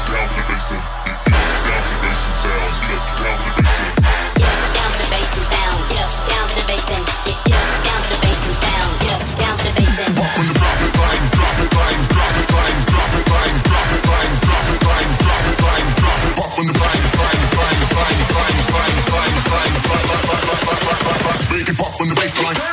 down for the bass and down for the bass and sound. Get up, down for the bass and Get up, down for the bass and sound. Get up, down for the bass and get, get up, down for the bass and sound. Get up, down for the bass and Pop when the drop it lines, drop it lines, drop it lines, drop it lines, drop it lines, drop it lines, drop it lines, drop it. Pop when the lines, lines, lines, lines, lines, lines, lines, lines, lines, lines, lines, lines, lines, lines. Make it pop when the bass line.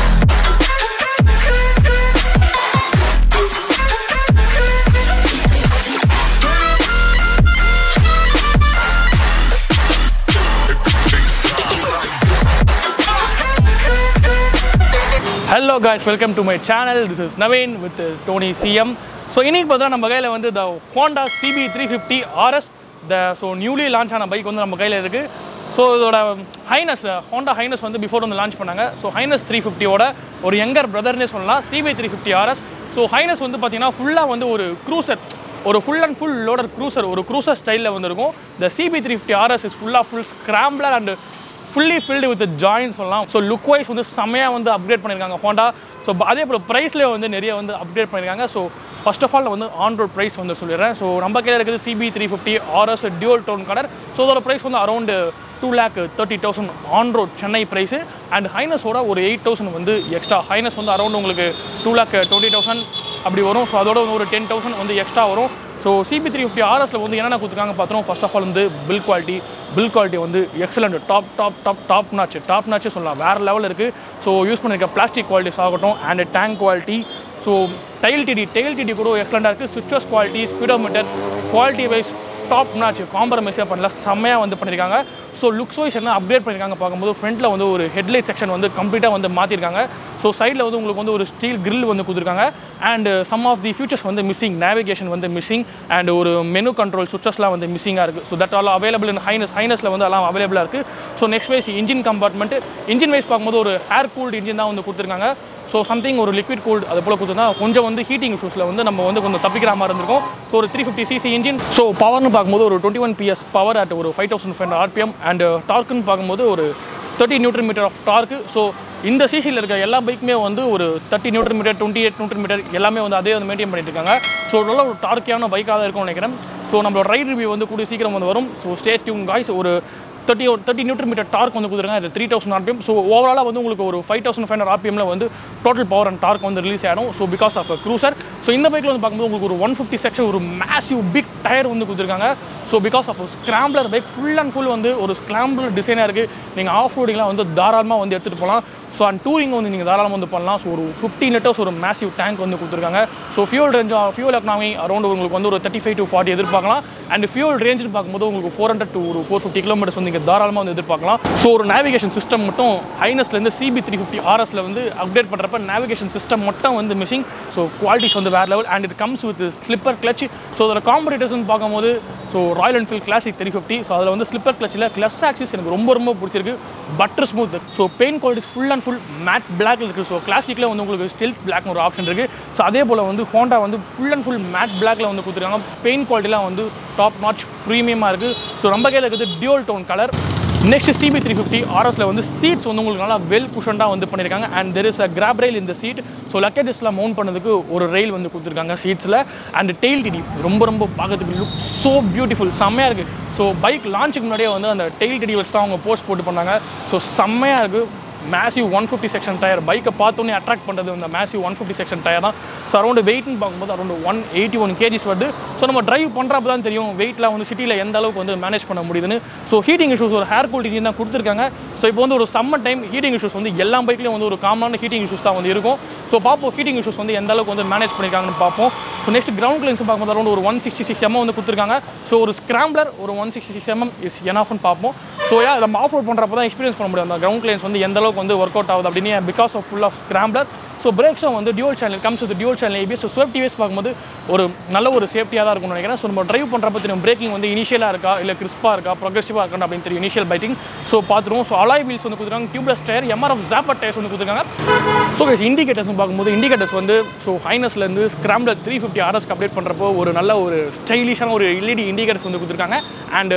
Hello guys welcome to my channel this is Naveen with Tony CM so இன்னைக்கு பார்த்தா நம்ம கையில் வந்து the Honda CB three fifty RS the so newly launch ஆன bike வந்து நம்ம கையில் இருக்குது ஸோ இதோட ஹைனஸ் ஹோண்டா ஹைனஸ் வந்து பிஃபோர் வந்து லான்ச் பண்ணாங்க ஸோ ஹைனஸ் த்ரீ ஃபிஃப்டியோட ஒரு யங்கர் பிரதர்னே சொல்லலாம் CB three fifty RS so H'ness வந்து பார்த்தீங்கன்னா ஃபுல்லாக வந்து ஒரு க்ரூசர் ஒரு full and full loader cruiser ஒரு க்ரூசர் ஸ்டைலில் வந்துருக்கும் the CB three fifty RS is ஃபுல்லாக full scrambler and fully filled with join சொல்லலாம் ஸோ லுக் வைஸ் வந்து செம்மையாக வந்து அப்கிரேட் பண்ணியிருக்காங்க ஹோண்டா ஸோ அதே போல் ப்ரைஸ்லேயே வந்து நிறைய வந்து அப்கிரேட் பண்ணியிருக்காங்க ஸோ ஃபர்ஸ்ட் ஆஃப் ஆல் வந்து ஆன் ரோட் ப்ரைஸ் வந்து சொல்லிடுறேன் ஸோ நம்ம கையில் இருக்குது CB three fifty RS dual tone colour so அதோட ப்ரைஸ் வந்து around two lakh thirty thousand on road Chennai price and ஹைனஸோட ஒரு எயிட் தௌசண்ட் வந்து எக்ஸ்ட்ரா ஹைனஸ் வந்து அரௌண்ட் உங்களுக்கு டூ லேக் டுவெண்ட்டி தௌசண்ட் அப்படி வரும் ஸோ அதோட வந்து ஒரு டென் தௌசண்ட் வந்து எக்ஸ்ட்ரா வரும் ஸோ சிபி த்ரீ ஃபிஃப்டி ஆர்எஸில் வந்து என்னென்ன கொடுத்துருக்காங்க பார்த்தோம் ஃபர்ஸ்ட் ஆஃப் ஆல் வந்து பில் குவாலிட்டி பில் குவாலிட்டி வந்து excellent top top top top notch top notch சொல்லலாம் வேறு லெவல் இருக்குது ஸோ யூஸ் பண்ணிருக்க பிளாஸ்டிக் குவாலிட்டிஸ் ஆகட்டும் அண்ட் டேங்க் குவாலிட்டி ஸோ டைல் டிடி டைல் டிடி கூட எக்ஸலண்ட்டாக இருக்குது switches quality speedometer quality wise top notch காம்ப்ரமைஸே பண்ணல செம்மையாக வந்து பண்ணியிருக்காங்க ஸோ லுக்ஸ் வைஸ் என்ன அப்டேட் பண்ணியிருக்காங்க பார்க்கும்போது ஃப்ரண்ட்டில் வந்து ஒரு ஹெட்லைட் செக்ஷன் வந்து கம்ப்ளீட்டாக வந்து மாற்றிருக்காங்க ஸோ சைடில் வந்து உங்களுக்கு வந்து ஒரு ஸ்டீல் grill வந்து கொடுத்துருக்காங்க and some of the features வந்து மிஸ்ஸிங் நேவிகேஷன் வந்து மிஸ்ஸிங் அண்ட் ஒரு மெனு கண்ட்ரோல் சுவிச்சஸ்லாம் வந்து மிஸ்ஸிங்காக இருக்குது so that all available in H'ness ஹைனஸில் வந்து எல்லாம் அவைலபிளாக இருக்குது so next wise engine compartment engine wise பார்க்கும்போது ஒரு ஏர் கூல்டு இன்ஜின் தான் வந்து கொடுத்துருக்காங்க ஸோ சம்திங் ஒரு லிக்விட் கூல்டு அது போல் கொடுத்துருந்தா கொஞ்சம் வந்து ஹீட்டிங் இஷ்யூஸில் வந்து நம்ம வந்து கொஞ்சம் தப்பிக்கிற மாதிரி இருந்திருக்கும் ஸோ ஒரு three fifty CC engine so பவர்னு பார்க்கும்போது ஒரு twenty one PS power at ஒரு five thousand five RPM and டார்க்குன்னு பார்க்கும்போது ஒரு thirty newton metre of torque so இந்த சிசியில் இருக்க எல்லா பைக்குமே வந்து ஒரு thirty newton metre twenty eight newton metre எல்லாமே வந்து அதே வந்து மெயின்டைன் பண்ணிட்டு இருக்காங்க ஸோ நல்ல ஒரு டார்க்கியான பைக்காக தான் இருக்கும்னு நினைக்கிறேன் ஸோ நம்மளோட ரைட் ரிவ்யூ வந்து கூடிய சீக்கிரம் வந்து வரும் ஸோ ஸ்டே டியூன் காய்ஸ் ஒரு தேர்ட்டி ஒரு தேர்ட்டி நியூட்ரன் மீட்டர் டார்க் வந்து கொடுத்துருக்காங்க இது த்ரீ தௌசண்ட் ஆர்பிஎம் ஸோ ஓவராலாக வந்து உங்களுக்கு ஒரு ஃபைவ் தௌசண்ட் ஃபைவ் ஹண்ட்ரட் ஆர்பிஎம்ல வந்து டோட்டல் பவர் அண்ட் டார்க் வந்து ரிலீஸ் ஆகிடும் so because of cruiser so இந்த பைக்கில் வந்து பார்க்கும்போது உங்களுக்கு ஒரு ஒன் ஃபிஃப்டி செக்ஷன் ஒரு மேசிவ் பிக் டயர் வந்து கொடுத்துருக்காங்க so because of scrambler bike full and full வந்து ஒரு ஸ்க்ராம்பிளர் டிசைனாக இருக்குது நீங்கள் ஆஃப் ரோடிங்லாம் வந்து தாராளமாக வந்து எடுத்துகிட்டு போகலாம் ஸோ அண்ட் டூரிங் வந்து நீங்கள் தாராளமாக வந்து பண்ணலாம் ஸோ ஒரு ஃபிஃப்டி லிட்டர்ஸ் ஒரு மேசிவ் டேங்க் வந்து கொடுத்துருக்காங்க so fuel range fuel economy around உங்களுக்கு வந்து ஒரு தேர்ட்டி ஃபைவ் டு ஃபார்ட்டி எதிர்பார்க்கலாம் அண்ட் ஃபியூல் ரேஞ்சுன்னு பார்க்கும்போது உங்களுக்கு ஃபோர் ஹண்ட்ரட் டு ஒரு ஃபோர் ஃபிஃப்டி கிலோமீட்டர்ஸ் வந்து நீங்கள் தாராளமாக வந்து எதிர்பார்க்கலாம் ஸோ ஒரு நேவிகேஷன் சிஸ்டம் மட்டும் ஹைனஸ்லேருந்து சிபி த்ரீ ஃபிஃப்டி ஆர்எஸ்ல வந்து அப்டேட் பண்ணுறப்ப நேவிகேஷன் சிஸ்டம் மட்டும் வந்து மிஸ்ஸிங் ஸோ குவாலிட்டிஸ் வந்து வேறு level and it comes with slipper clutch so அதோட காம்படிட்டர்ஸ்னு பார்க்கும்போது so Royal Enfield Classic three fifty so அதில் வந்து ஸ்லிப்பர் கிளச்சில் கிளச் ஆக்சிஸ் எனக்கு ரொம்ப ரொம்ப பிடிச்சிருக்கு butter smooth so paint qualities full and full matte black இருக்குது ஸோ கிளாசிக்கில் வந்து உங்களுக்கு ஸ்டில்த் பிளாக்னு ஒரு ஆப்ஷன் இருக்குது ஸோ அதே போல் வந்து ஹோண்டா வந்து ஃபுல் அண்ட் ஃபுல் மேட் பிளாக்ல வந்து கொடுத்துருக்காங்க பெயின் குவாலிட்டிலாம் வந்து டாப் நாச் ப்ரீமியமாக இருக்குது ஸோ ரொம்ப கையில் இருக்குது dual tone colour next CB three fifty ஆர்எஸில் வந்து சீட்ஸ் வந்து உங்களுக்கு நல்லா வெல் குஷன்டாக வந்து பண்ணியிருக்காங்க and there is a grab rail இந்த சீட் ஸோ லக்கேஜஸ்லாம் மவுண்ட் பண்ணதுக்கு ஒரு ரயில் வந்து கொடுத்துருக்காங்க சீட்ஸில் அண்ட் டெயில் டிடி ரொம்ப ரொம்ப பார்க்கறதுக்கு லுக் ஸோ பியூட்டிஃபுல் செம்மையாக இருக்குது ஸோ பைக் லான்ச்சுக்கு முன்னாடியே வந்து அந்த டெயில் டிடி வச்சு தான் அவங்க போஸ்ட் போட்டு பண்ணாங்க ஸோ செம்மையாக இருக்குது massive one fifty section tyre பைக்கை பார்த்தோன்னே அட்ராக்ட் பண்ணுறது இந்த massive one fifty section tyre தான் ஸோ அரௌண்ட் வெயிட்னு பார்க்கும்போது around one eighty one KGs வருது ஸோ நம்ம டிரைவ் பண்ணுறப்ப தான் தெரியும் வெயிட்லாம் வந்து சிட்டியில் எந்த அளவுக்கு வந்து மேனேஜ் பண்ண முடியுதுன்னு ஸோ ஹீட்டிங் இஷ்யூஸ் ஒரு ஹேர் கூல் தான் கொடுத்துருக்காங்க ஸோ இப்போ வந்து ஒரு சம்மர் டைம் ஹீட்டிங் இஷ்யூஸ் வந்து எல்லா பைக்லேயும் வந்து ஒரு காமனான ஹீட்டிங் இஷ்யூஸ் தான் வந்து இருக்கும் ஸோ பார்ப்போம் ஹீட்டிங் இஷ்யூஸ் வந்து எந்த அளவுக்கு வந்து மேனேஜ் பண்ணியிருக்காங்கன்னு பார்ப்போம் ஸோ நெக்ஸ்ட் கிரவுண்ட் கிளைன்ஸ் பார்க்கும்போது அரௌண்ட் ஒரு ஒன் சிக்ஸ்டி சிக்ஸ் எம்எம் வந்து கொடுத்துருக்காங்க ஸோ ஒரு ஸ்க்ராம்லர் ஒரு one sixty six MM is எனாஃப்னு பார்ப்போம் ஸோ யா நம்ம ஆஃப் ரோட் பண்ணுறப்ப தான் எக்ஸ்பீரியன்ஸ் பண்ண முடியும் அந்த கிரவுண்ட் கிளைன்ஸ் வந்து எந்த அளவுக்கு வந்து ஒர்க் அவுட் ஆகுது அப்படின்னு because of full of scrambler so பிரேக்ஸும் வந்து dual channel comes with dual channel ABS so swift TVS பார்க்கும்போது ஒரு நல்ல ஒரு சேஃப்டியாக தான் இருக்கும்னு நினைக்கிறேன் ஸோ நம்ம டிரைவ் பண்ணுறப்ப தெரியும் பிரேக்கிங் வந்து இனிஷியலாக இருக்கா இல்லை கிறிஸ்பாக இருக்கா ப்ரொக்ரெசிவாக இருக்கா அப்படின்னு தெரியும் இனிஷியல் பைட்டிங் ஸோ பார்த்துருவோம் ஸோ அலாய் வீல்ஸ் வந்து கொடுத்துருக்காங்க tubeless tyre MRF Zapper tyres வந்து கொடுத்துருக்காங்க ஸோ கைஸ் இண்டிகேட்டர்ஸ் பார்க்கும்போது இண்டிகேட்டர்ஸ் வந்து ஸோ ஹைனஸ்லேருந்து ஸ்க்ராம்லர் த்ரீ ஃபிஃப்டி ஆர்எஸ்க்கு அப்டேட் பண்ணுறப்போ ஒரு நல்ல ஒரு ஸ்டைலிஷான ஒரு எல்இடி இண்டிகேட்டர்ஸ் வந்து கொடுத்துருக்காங்க அண்ட்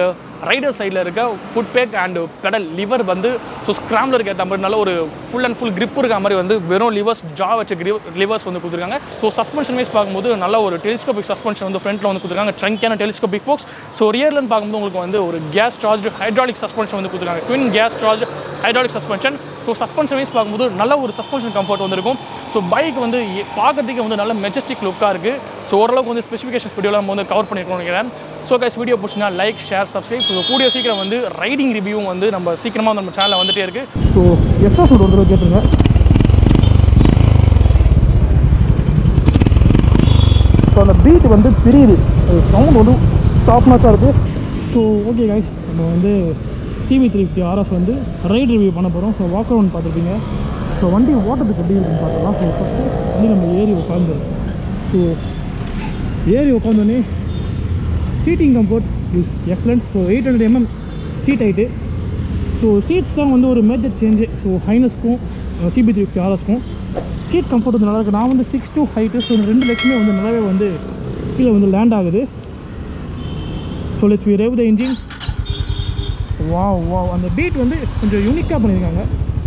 ரைடர் சைடில் இருக்க foot peg and pedal lever வந்து ஸோ ஸ்க்ராம்லருக்கு ஏற்ற மாதிரி நல்ல ஒரு ஃபுல் அண்ட் ஃபுல் grip இருக்க மாதிரி வந்து வெறும் லிவர்ஸ் ஜா வச்ச லிவர்ஸ் வந்து கொடுத்துருக்காங்க ஸோ சஸ்பென்ஷன் வைஸ் பார்க்கும்போது நல்ல ஒரு டெலிஸ்கோபிக் சஸ்பென்ஷன் வந்து ஃப்ரண்ட்டில் வந்து கொடுத்துருக்காங்க ட்ரங்கான டெலிஸ்கோபிக் ஃபோக்ஸ் ஸோ ரியர்லன்னு பார்க்கும்போது உங்களுக்கு வந்து ஒரு கேஸ் சார்ஜ் ஹைட்ராலிக் சஸ்பென்ஷன் வந்து கொடுத்துருக்காங்க twin gas charge hydraulic suspension so suspension wise பார்க்கும்போது நல்ல ஒரு சஸ்பென்ஷன் கம்ஃபர்ட் வந்திருக்கும் ஸோ பைக் வந்து எ- பார்க்கறதுக்கு வந்து நல்ல மெஜஸ்டிக் லுக்காக இருக்குது ஸோ ஓரளவுக்கு வந்து ஸ்பெசிஃபிகேஷன் வீடியோலாம் நம்ம வந்து கவர் பண்ணியிருக்கோம்னு நினைக்கிறேன் ஸோ கைஸ் வீடியோ பிடிச்சினா லைக் ஷேர் சப்ஸ்கிரைப் ஸோ கூடிய சீக்கிரம் வந்து ரைடிங் ரிவ்யூவும் வந்து நம்ம சீக்கிரமாக வந்து நம்ம சேனலில் வந்துட்டே இருக்குது ஸோ எஸ்ஆ ஃபுட் ஒரு தடவை கேட்டுருங்க ஸோ அந்த பீட் வந்து பிரியுது சவுண்ட் வந்து டாப் நாச்சாக இருக்குது ஸோ ஓகே கைஸ் நம்ம வந்து சிவி த்ரீ ஃபிஃப்டி ஆர்எஃப் வந்து ரைட் ரிவ்யூ பண்ண போகிறோம் ஸோ வாக் அரவுண்ட் பார்த்துருப்பீங்க ஸோ வண்டி ஓட்டத்துக்கு எப்படி இருக்குன்னு பார்க்கலாம் ஸோ ஃபஸ்ட்டு வண்டி நம்ம ஏறி உட்காந்துரும் ஸோ ஏறி உட்காந்தோடனே seating comfort is excellent so eight hundred MM seat height so seats தான் வந்து ஒரு மேஜர் சேஞ்சு ஸோ ஹைனஸ்க்கும் சிபி த்ரீ ஃபிஃப்டி ஆர்எஸ்க்கும் சீட் கம்ஃபர்ட் வந்து நல்லா இருக்கு நான் வந்து சிக்ஸ் டூ ஹைட்டு ஸோ இந்த ரெண்டு லெக்ஸுமே வந்து நல்லாவே வந்து கீழே வந்து லேண்ட் ஆகுது so let's we rev the engine வா வா அந்த பீட் வந்து கொஞ்சம் யூனிக்காக பண்ணியிருக்காங்க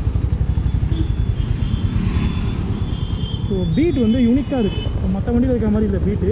ஸோ பீட் வந்து யூனிக்காக இருக்குது மற்ற வண்டியில் இருக்கிற மாதிரி இல்லை பீட்டு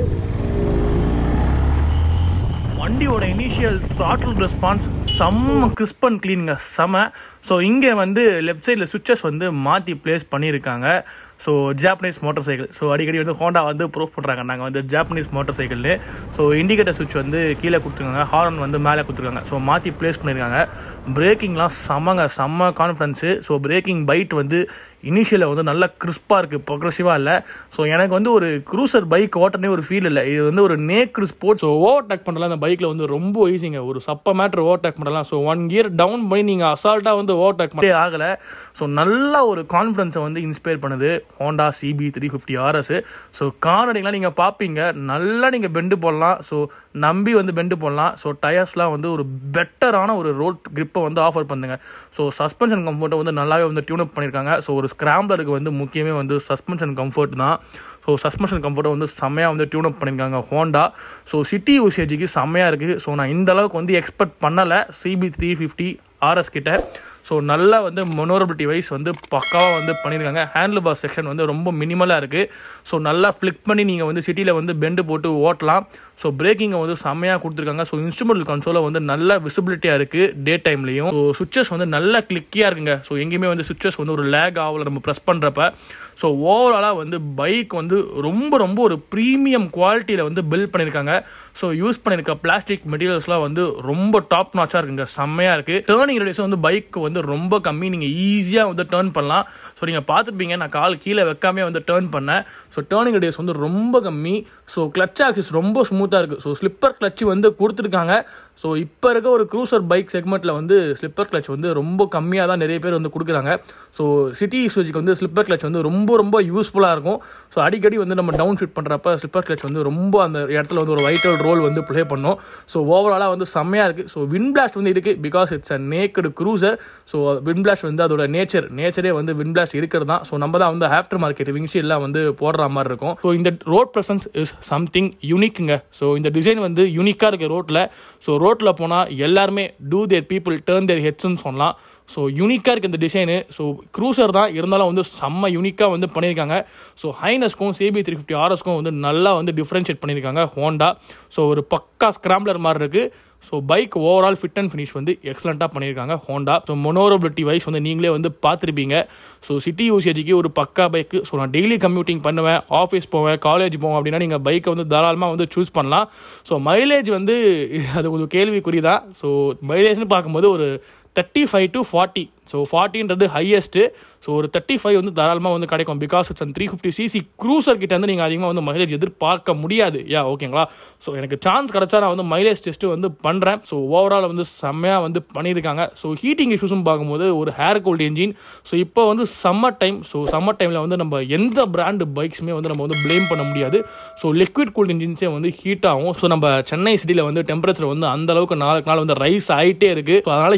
வண்டியோட இனிஷியல் throttle ரெஸ்பான்ஸ் செம்ம கிறிஸ்ப் அண்ட் க்ளீனுங்க செம ஸோ இங்கே வந்து லெஃப்ட் சைடில் சுவிச்சஸ் வந்து மாற்றி ப்ளேஸ் பண்ணியிருக்காங்க so Japanese motorcycle so அடிக்கடி வந்து ஹோண்டா வந்து ப்ரூஃப் பண்ணுறாங்க நாங்கள் வந்து ஜாப்பனீஸ் மோட்டார் சைக்கிள்னு ஸோ இண்டிகேட்டர் சுவிட்ச் வந்து கீழே கொடுத்துருக்காங்க ஹார்ன் வந்து மேலே கொடுத்துருக்காங்க ஸோ மாற்றி ப்ளேஸ் பண்ணியிருக்காங்க பிரேக்கிங்லாம் செம்மங்க செம்ம கான்ஃபிடன்ஸு ஸோ பிரேக்கிங் பைட் வந்து இனிஷியலில் வந்து நல்லா கிறிஸ்பாக இருக்குது ப்ரொக்ரெசிவாக இல்லை ஸோ எனக்கு வந்து ஒரு க்ரூசர் பைக் ஓட்டனே ஒரு ஃபீல் இல்லை இது வந்து ஒரு நேக்டு ஸ்போர்ட்ஸ் ஸோ ஓவர்டேக் பண்ணலாம் அந்த பைக்கில் வந்து ரொம்ப ஈஸிங்க ஒரு சப்ப மேட்ரு ஓவர்டேக் பண்ணலாம் ஸோ ஒன் கியர் டவுன் பண்ணி நீங்கள் அசால்ட்டாக வந்து ஓவர்டேக் பண்ணே ஆகலை ஸோ நல்ல ஒரு கான்ஃபிடன்ஸை வந்து இன்ஸ்பயர் பண்ணுது Honda CB three fifty RS so கார்னடிங்லாம் நீங்கள் பார்ப்பீங்க நல்லா நீங்கள் பெண்டு போடலாம் ஸோ நம்பி வந்து பெண்டு போடலாம் ஸோ டயர்ஸ்லாம் வந்து ஒரு பெட்டரான ஒரு ரோட் grip-அ வந்து ஆஃபர் பண்ணுங்க ஸோ சஸ்பென்ஷன் கம்ஃபர்ட்டை வந்து நல்லாவே வந்து டியூன் அப் பண்ணியிருக்காங்க ஸோ ஒரு ஸ்க்ராம்பிளருக்கு வந்து முக்கியமே வந்து சஸ்பென்ஷன் கம்ஃபர்ட் தான் ஸோ சஸ்பென்ஷன் கம்ஃபர்ட்டை வந்து செம்மையாக வந்து டியூன் அப் பண்ணியிருக்காங்க ஹோண்டா ஸோ சிட்டி யூசேஜுக்கு செம்மையாக இருக்குது ஸோ நான் இந்த அளவுக்கு வந்து எக்ஸ்பெக்ட் பண்ணலை சிபி த்ரீ ஃபிஃப்டி ஆர்எஸ் கிட்ட ஸோ நல்லா வந்து மொனோரபிலிட்டி வைஸ் வந்து பக்காவாக வந்து பண்ணியிருக்காங்க ஹேண்டில் பார் செக்ஷன் வந்து ரொம்ப மினிமலாக இருக்குது ஸோ நல்லா ஃப்ளிக் பண்ணி நீங்கள் வந்து சிட்டியில் வந்து பெண்டு போட்டு ஓட்டலாம் ஸோ பிரேக்கிங்கை வந்து செம்மையாக கொடுத்துருக்காங்க ஸோ இன்ஸ்ட்ருமெண்டல் கன்சோலில் வந்து நல்ல விசிபிலிட்டியாக இருக்குது டே டைம்லையும் ஸோ சுவிச்சஸ் வந்து நல்ல கிளிக்கியாக இருக்குங்க ஸோ எங்கேயுமே வந்து சுவிச்சஸ் வந்து ஒரு லேக் ஆகல நம்ம ப்ரெஸ் பண்ணுறப்ப ஸோ ஓவராலாக வந்து பைக் வந்து ரொம்ப ரொம்ப ஒரு ப்ரீமியம் குவாலிட்டியில் வந்து பில்ட் பண்ணியிருக்காங்க ஸோ யூஸ் பண்ணியிருக்க பிளாஸ்டிக் மெட்டீரியல்ஸ்லாம் வந்து ரொம்ப டாப் நாச்சாக இருக்குங்க செம்மையாக இருக்குது டேர்னிங் ரேடியஸ் வந்து பைக் வந்து ரொம்ப கம்மி நீங்கள் ஈஸியாக வந்து டேர்ன் பண்ணலாம் ஸோ நீங்கள் பார்த்துருப்பீங்க நான் கால் கீழே வைக்காமே வந்து டேர்ன் பண்ணேன் ஸோ டேர்னிங் ரேடியஸ் வந்து ரொம்ப கம்மி ஸோ கிளச் ஆக்சிஸ் ரொம்ப ஸ்மூத்தாக இருக்குது ஸோ ஸ்லிப்பர் கிளச் வந்து கொடுத்துருக்காங்க ஸோ இப்போ இருக்க ஒரு க்ரூசர் பைக் செக்மெண்ட்டில் வந்து ஸ்லிப்பர் கிளச் வந்து ரொம்ப கம்மியாக தான் நிறைய பேர் வந்து கொடுக்குறாங்க ஸோ சிட்டி யூசேஜுக்கு வந்து ஸ்லிப்பர் கிளச் வந்து ரொம்ப ரொம்ப யூஸ்ஃபுல்லாக இருக்கும் ஸோ அடிக்கடி வந்து நம்ம டவுன் ஷிஃப்ட் பண்ணுறப்ப ஸ்லிப்பர் கிளச் வந்து ரொம்ப அந்த இடத்துல வந்து ஒரு வைட்டல் ரோல் வந்து ப்ளே பண்ணும் ஸோ ஓவராலாக வந்து செம்மையாக இருக்குது ஸோ வின் பிளாஸ்ட் வந்து இருக்குது because it's a naked cruiser so wind blast வந்து அதோட நேச்சர் நேச்சரே வந்து வின் பிளாஸ்ட் இருக்கிறது தான் ஸோ நம்ம தான் வந்து ஆஃப்டர் மார்க்கெட் விங்ஸ் எல்லாம் வந்து போடுற மாதிரி இருக்கும் ஸோ இந்த ரோட் ப்ரெசன்ஸ் இஸ் சம்திங் யூனிக்குங்க ஸோ இந்த டிசைன் வந்து யூனிக்காக இருக்க ரோட்டில் ஸோ ரோட்டில் போனால் எல்லாருமே do their people turn their ஹெட்ஸ்ன்னு சொல்லலாம் ஸோ யூனிக்காக இருக்குது இந்த டிசைனு ஸோ க்ரூசர் தான் இருந்தாலும் வந்து செம்ம யூனிக்காக வந்து பண்ணியிருக்காங்க ஸோ ஹைனஸ்க்கும் சிபி த்ரீ ஃபிஃப்டி ஆர்எஸ்க்கும் வந்து நல்லா வந்து டிஃப்ரென்ஷியேட் பண்ணியிருக்காங்க ஹோண்டா ஸோ ஒரு பக்கா ஸ்க்ராம்லர் மாதிரி இருக்குது so bike overall fit and finish வந்து எக்ஸலண்ட்டாக பண்ணியிருக்காங்க ஹோண்டா ஸோ மொனோரபிலிட்டி வைஸ் வந்து நீங்களே வந்து பார்த்துருப்பீங்க ஸோ சிட்டி யூசேஜுக்கு ஒரு பக்கா பைக்கு ஸோ நான் டெய்லி கம்யூட்டிங் பண்ணுவேன் ஆஃபீஸ் போவேன் காலேஜ் போவேன் அப்படின்னா நீங்கள் பைக்கை வந்து தாராளமாக வந்து சூஸ் பண்ணலாம் ஸோ மைலேஜ் வந்து அது கொஞ்சம் கேள்விக்குறி தான் ஸோ மைலேஜ்னு பார்க்கும்போது ஒரு thirty five to forty so ஃபார்ட்டின்றது ஹையஸ்ட்டு ஸோ ஒரு தேர்ட்டி ஃபைவ் வந்து தாராளமாக வந்து கிடைக்கும் because it's three fifty CC cruiser கிட்ட வந்து நீங்கள் அதிகமாக வந்து மைலேஜ் எதிர்பார்க்க முடியாது யா ஓகேங்களா ஸோ எனக்கு சான்ஸ் கிடச்சா நான் வந்து மைலேஜ் டெஸ்ட்டு வந்து பண்ணுறேன் ஸோ ஓவரால் வந்து செம்மையாக வந்து பண்ணியிருக்காங்க ஸோ ஹீட்டிங் இஷ்யூஸும் பார்க்கும்போது ஒரு ஹேர் கோல்ட் என்ஜின் ஸோ இப்போ வந்து சம்மர் டைம் ஸோ சம்மர் டைமில் வந்து நம்ம எந்த பிராண்டு பைக்ஸுமே வந்து நம்ம வந்து ப்ளேம் பண்ண முடியாது ஸோ லிக்விட் கூல்ட் இன்ஜின்ஸே வந்து ஹீட் ஆகும் ஸோ நம்ம சென்னை சிட்டியில் வந்து டெம்பரேச்சர் வந்து அந்த அளவுக்கு நாளுக்கு நாள் வந்து ரைஸ் ஆகிட்டே இருக்குது ஸோ அதனால் ஹீட்டிங் இஷ்யூஸ்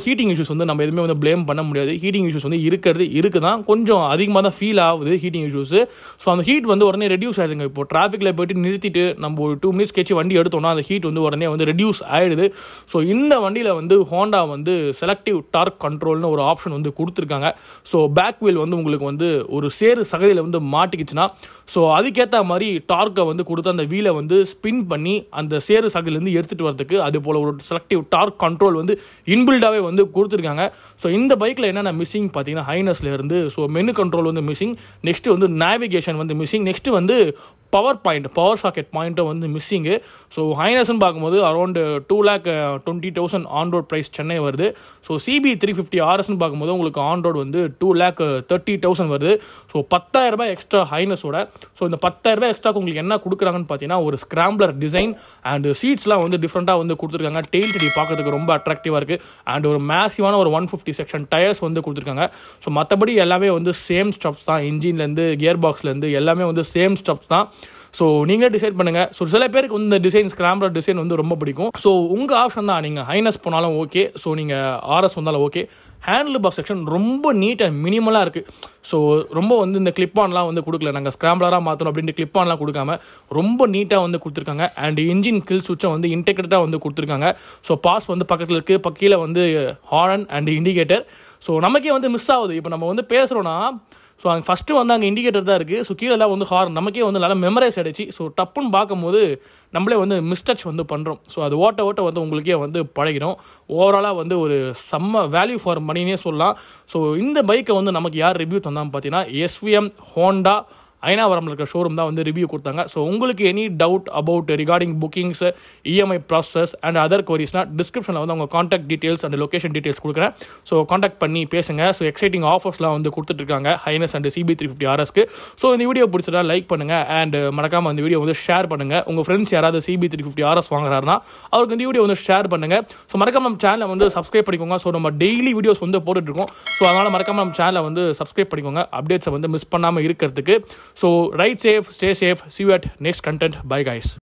இஷ்யூஸ் வந்து நம்ம எதுவுமே வந்து ப்ளேம் பண்ண முடியாது ஹீட்டிங் இஷ்யூஸ் வந்து இருக்கிறது இருக்குது தான் கொஞ்சம் அதிகமாக தான் ஃபீல் ஆகுது ஹீட்டிங் இஷ்யூஸ் ஸோ அந்த ஹீட் வந்து உடனே ரெடியூஸ் ஆயிடுங்க இப்போ டிராஃபிக்கில் போயிட்டு நிறுத்திட்டு நம்ம ஒரு டூ மினிட்ஸ் கழிச்சு வண்டி எடுத்தோம்னா அந்த ஹீட் வந்து உடனே வந்து ரெடியூஸ் ஆயிடுது ஸோ இந்த வண்டியில் வந்து ஹோண்டா வந்து செலக்டிவ் டார்க் கண்ட்ரோல்னு ஒரு ஆப்ஷன் வந்து கொடுத்துருக்காங்க ஸோ பேக் வீல் வந்து உங்களுக்கு வந்து ஒரு சேறு சகதியில் வந்து மாட்டிக்கிச்சுன்னா ஸோ அதுக்கேற்ற மாதிரி டார்க்கை வந்து கொடுத்து அந்த வீலை வந்து ஸ்பின் பண்ணி அந்த சேறு சகதிலேருந்து எடுத்துகிட்டு வரதுக்கு அது போல் ஒரு செலக்டிவ் டார்க் கண்ட்ரோல் வந்து இன்பில்டாகவே வந்து கொடுத்துருக்காங்க ஸோ இந்த பைக்கில் என்னென்ன மிஸ்ஸிங் பார்த்தீங்கன்னா ஹைனஸ்ல இருந்து ஸோ மெனு கண்ட்ரோல் வந்து மிஸ்ஸிங் நெக்ஸ்ட் வந்து நேவிகேஷன் வந்து மிஸ்ஸிங் நெக்ஸ்ட் வந்து பவர் பாயிண்ட் பவர் சாக்கெட் பாயிண்ட்டும் வந்து மிஸ்ஸிங்கு ஸோ ஹைனஸ்னு பார்க்கும்போது around two lakh twenty thousand on road price Chennai வருது ஸோ சிபி த்ரீ ஃபிஃப்டி ஆர்எஸ்னு பார்க்கும்போது உங்களுக்கு ஆன் ரோட் வந்து டூ லேக் தேர்ட்டி தௌசண்ட் வருது ஸோ பத்தாயிரம் ரூபாய் எக்ஸ்ட்ரா ஹைனஸோட ஸோ இந்த பத்தாயிரம் ரூபாய் எக்ஸ்ட்ரா உங்களுக்கு என்ன கொடுக்குறாங்கன்னு பார்த்தீங்கன்னா ஒரு ஸ்கிராம்பிளர் டிசைன் அண்ட் சீட்ஸ்லாம் வந்து டிஃப்ரெண்ட்டாக வந்து கொடுத்துருக்காங்க டெயில் டெடி பார்க்கறதுக்கு ரொம்ப அட்ராக்டிவாக இருக்குது அண்ட் ஒரு மேசிவான ஒரு ஒன் ஃபிஃப்டி செக்ஷன் டயர்ஸ் வந்து கொடுத்துருக்காங்க ஸோ மற்றபடி எல்லாமே வந்து சேம் ஸ்டப்ஸ் தான் இன்ஜின்லேருந்து கியர் பாக்ஸ்லேருந்து எல்லாமே வந்து சேம் ஸ்டப்ஸ் தான் ஸோ நீங்களே டிசைட் பண்ணுங்கள் ஸோ சில பேருக்கு வந்து இந்த டிசைன் ஸ்கிராம்பர் டிசைன் வந்து ரொம்ப பிடிக்கும் ஸோ உங்கள் ஆப்ஷன் தான் நீங்கள் ஹைனஸ் போனாலும் ஓகே ஸோ நீங்கள் ஆர்எஸ் வந்தாலும் ஓகே ஹேண்டில் பாக்ஸ் செக்ஷன் ரொம்ப நீட்டாக மினிமலாக இருக்குது ஸோ ரொம்ப வந்து இந்த கிளிப் ஆன்லாம் வந்து கொடுக்கல நாங்கள் ஸ்கிராம்பலராக மாற்றணும் அப்படின்ட்டு கிளிப் ஆன்லாம் கொடுக்காம ரொம்ப நீட்டாக வந்து கொடுத்துருக்காங்க அண்ட் இன்ஜின் கில் சுவிட்சை வந்து இன்டெகிரேட்டாக வந்து கொடுத்துருக்காங்க ஸோ பாஸ் வந்து பக்கத்தில் இருக்குது பக்கீழ வந்து ஹார்ன் அண்ட் இண்டிகேட்டர் ஸோ நமக்கே வந்து மிஸ் ஆகுது இப்போ நம்ம வந்து பேசுகிறோன்னா ஸோ அங்கே ஃபஸ்ட்டு வந்து அங்கே இண்டிகேட்டர் தான் இருக்குது ஸோ கீழே வந்து ஹார்ன் நமக்கே வந்து நல்லா மெமரைஸ் ஆகிடுச்சு ஸோ டப்புன்னு பார்க்கும்போது நம்மளே வந்து மிஸ்டச் வந்து பண்ணுறோம் ஸோ அது ஓட்ட ஓட்ட வந்து உங்களுக்கே வந்து பழகிடும் ஓவராலாக வந்து ஒரு செம்ம வேல்யூ ஃபார் மணினே சொல்லலாம் ஸோ இந்த பைக்கை வந்து நமக்கு யார் ரிவ்யூ தந்தான்னு பார்த்தீங்கன்னா எஸ்விஎம் ஹோண்டா ஐநாவரமில் இருக்கிற ஷோரூம் தான் வந்து ரிவ்யூ கொடுத்தாங்க ஸோ உங்களுக்கு any doubt about regarding bookings EMI process and other கொரிஸ்னா டிஸ்கிரிப்ஷனில் வந்து அவங்க contact details and location details கொடுக்குறேன் ஸோ காண்டாக்ட் பண்ணி பேசுங்க ஸோ எக்ஸைட்டிங் ஆஃபர்ஸ்லாம் வந்து கொடுத்துட்ருக்காங்க H'ness and CB three fifty ஆர்எஸ்க்கு ஸோ இந்த வீடியோ பிடிச்சதா லைக் பண்ணுங்கள் அண்ட் மறக்காமல் இந்த வீடியோ வந்து ஷேர் பண்ணுங்கள் உங்கள் ஃப்ரெண்ட்ஸ் யாராவது சிபி த்ரீ ஃபிஃப்டி ஆர்எஸ் வாங்குறாருன்னா அவருக்கு இந்த வீடியோ வந்து ஷேர் பண்ணுங்கள் ஸோ மறக்காம நம்ம சேனலை வந்து சப்ஸ்கிரைப் பண்ணிக்கோங்க ஸோ நம்ம டெய்லி வீடியோஸ் வந்து போட்டுட்ருக்கோம் ஸோ அதனால் மறக்காம நம்ம சேனலை வந்து சப்ஸ்கிரைப் பண்ணிக்கோங்க அப்டேட்ஸை வந்து மிஸ் பண்ணாமல் இருக்கிறதுக்கு so ride safe stay safe see you at next content bye guys